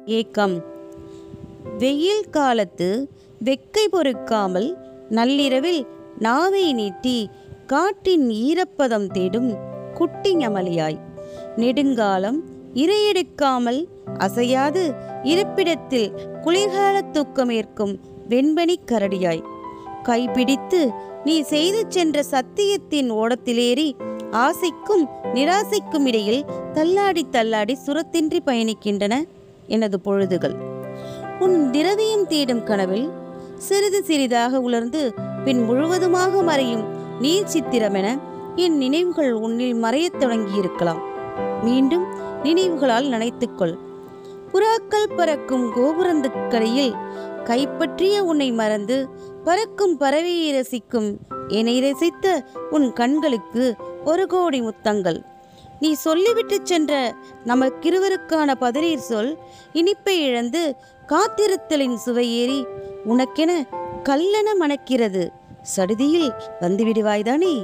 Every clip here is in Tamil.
ஏக்கம் வெயில் காலத்து வெக்கை பொறுக்காமல் நள்ளிரவில் நாவை நீட்டி காட்டின் ஈரப்பதம் தேடும் குட்டி ஞமலியாய் நெடுங்காலம் இரையெடுக்காமல் அசையாது இருப்பிடத்தில் குளிர்கால தூக்கமேற்கும் வெண்பனி கரடியாய் கைப்பிடித்து நீ செய்து சென்ற சத்தியத்தின் ஓடத்திலேறி ஆசைக்கும் நிராசைக்கும் இடையில் தள்ளாடி தள்ளாடி சுரத்தின்றி பயணிக்கின்றன எனது பொழுதுகள் உன் திரவியம் தேடும் கனவில் சிறிது சிறிதாக உலர்ந்து பின் முழுவதுமாக மறையும் நீர் சித்திரமென என் நினைவுகள் உன்னில் மறையத் தொடங்கியிருக்கலாம் மீண்டும் நினைவுகளால் நனைத்துக்கொள் புறாக்கள் பறக்கும் கோபுரந்துக்கரையில் கைப்பற்றிய உன்னை மறந்து பறக்கும் பறவையை ரசிக்கும் என்னை ரசித்த உன் கண்களுக்கு ஒரு கோடி முத்தங்கள் நீ சொல்லிவிட்டு சென்ற நமக்கிருவருக்கான பதிலீர் சொல் இனிப்பை இழந்து காத்திருத்தலின் சுவையேறி உனக்கென கல்லென மணக்கிறது சடுதியில் வந்துவிடுவாய்தானே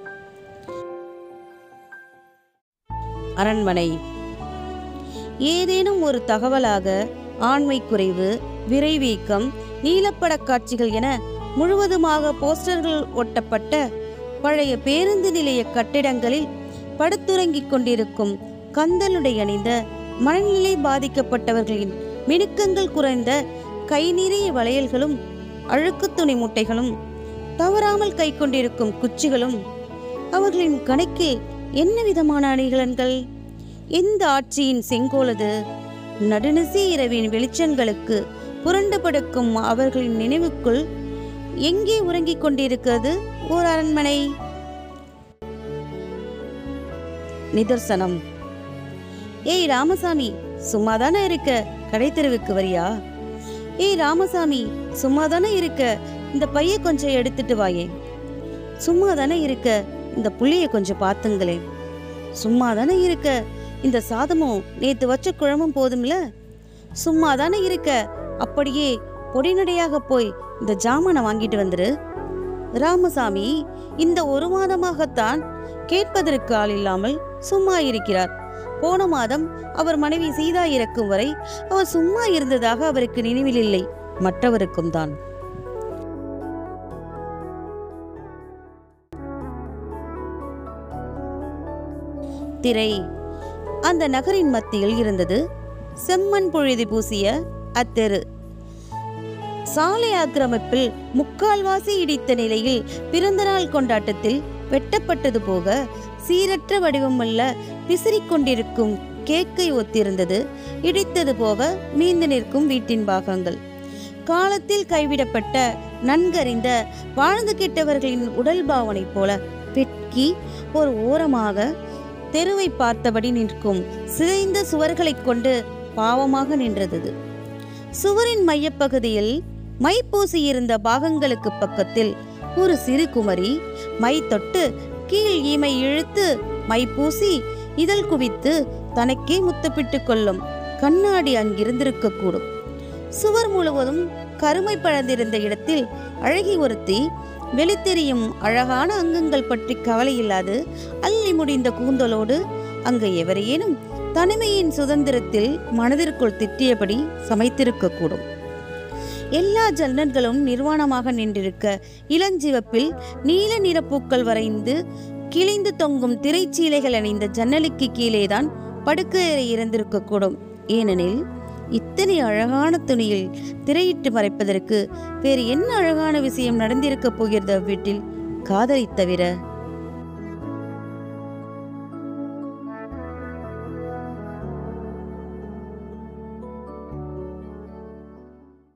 அரண்மனை ஏதேனும் ஒரு தகவலாக ஆண்மை குறைவு விரைவீக்கம் நீலப்படக் காட்சிகள் என முழுவதுமாக போஸ்டர்கள் ஒட்டப்பட்ட பழைய பேருந்து நிலைய கட்டிடங்களில் படுத்துறங்கிக் கொண்டிருக்கும் கந்தலுடை அணிந்த மனநிலை பாதிக்கப்பட்டவர்களின் மினுக்கங்கள் குறைந்த கை நிறைய வளையல்களும் அழுக்கு துணி முட்டைகளும் தவறாமல் கை கொண்டிருக்கும் குச்சிகளும் அவர்களின் கணக்கில் என்ன விதமான அணிகலன்கள் எந்த ஆட்சியின் செங்கோலது நடுநிசி இரவின் வெளிச்சங்களுக்கு புரண்டு படுக்கும் அவர்களின் நினைவுக்குள் எங்கே உறங்கிக் கொண்டிருக்கிறது ஓர் அரண்மனை நிதர்சனம் ஏய் ராமசாமி சும்மாதானே இருக்க கடை தெருவுக்கு வரியா ஏய் ராமசாமி சும்மாதானே இருக்க இந்த பைய கொஞ்சம் எடுத்துட்டு வாயே சும்மாதானே இருக்க இந்த புள்ளைய கொஞ்சம் பார்த்துங்களேன் சும்மாதானே இருக்க இந்த சாதமும் நேத்து வச்ச குழம்பும் போதும்ல சும்மாதானே இருக்க அப்படியே பொடிநடையாக போய் இந்த ஜாமானை வாங்கிட்டு வந்துரு ராமசாமி இந்த ஒரு மாதமாகத்தான் கேட்பதற்கு ஆள் இல்லாமல் சும்மா இருக்கிறார் போன மாதம் அவர் மனைவி சீதா இறக்கும் வரை அவர் சும்மா இருந்ததாக அவருக்கு நினைவில் இல்லை மற்றவருக்கும் தான் திரை அந்த நகரின் மத்தியில் இருந்தது செம்மண் பொழுதி பூசிய அத்தெரு சாலை ஆக்கிரமிப்பில் முக்கால்வாசி இடித்த நிலையில் பிறந்தநாள் கொண்டாட்டத்தில் வெட்டப்பட்டது போக சீரற்ற வடிவமுள்ள பிசிறிக் கொண்டிருக்கும் கேக்கை ஒத்திருந்தது இடித்தது போக மீந்து நிற்கும் வீட்டின் பாகங்கள் காலத்தில் கைவிடப்பட்ட நன்கறிந்த வாழ்ந்து கெட்டவர்களின் உடல் பாவனை போல வெட்கி ஒரு ஓரமாக தெருவை பார்த்தபடி நிற்கும் சிதைந்த சுவர்களைக் கொண்டு பாவமாக நின்றது அது. சுவரின் மையப்பகுதியில் மை பூசியிருந்த பாகங்களுக்கு பக்கத்தில் ஒரு சிறு குமரி மை தொட்டு கீழ் ஈமை இழுத்து மை பூசி இதழ் குவித்து தனக்கே முத்தப்பிட்டு கொள்ளும் கண்ணாடி அங்கிருந்திருக்க கூடும் சுவர் முழுவதும் கருமை பழந்திருந்த இடத்தில் அழகி ஒருத்தி வெளித்தெரியும் அழகான அங்கங்கள் பற்றி கவலையில்லாது அள்ளி முடிந்த கூந்தலோடு அங்கு எவரையேனும் தனிமையின் சுதந்திரத்தில் மனதிற்குள் திட்டியபடி சமைத்திருக்கக்கூடும் எல்லா ஜன்னல்களும் நிர்வாணமாக நின்றிருக்க இளஞ்சிவப்பில் நீல நிறப்பூக்கள் வரைந்து கிழிந்து தொங்கும் திரைச்சீலைகள் அணிந்த ஜன்னலுக்கு கீழேதான் படுக்கையறை இருந்திருக்கக்கூடும் ஏனெனில் இத்தனை அழகான துணியில் திரையிட்டு மறைப்பதற்கு வேறு என்ன அழகான விஷயம் நடந்திருக்கப் போகிறது அவ்வீட்டில் காதலை தவிர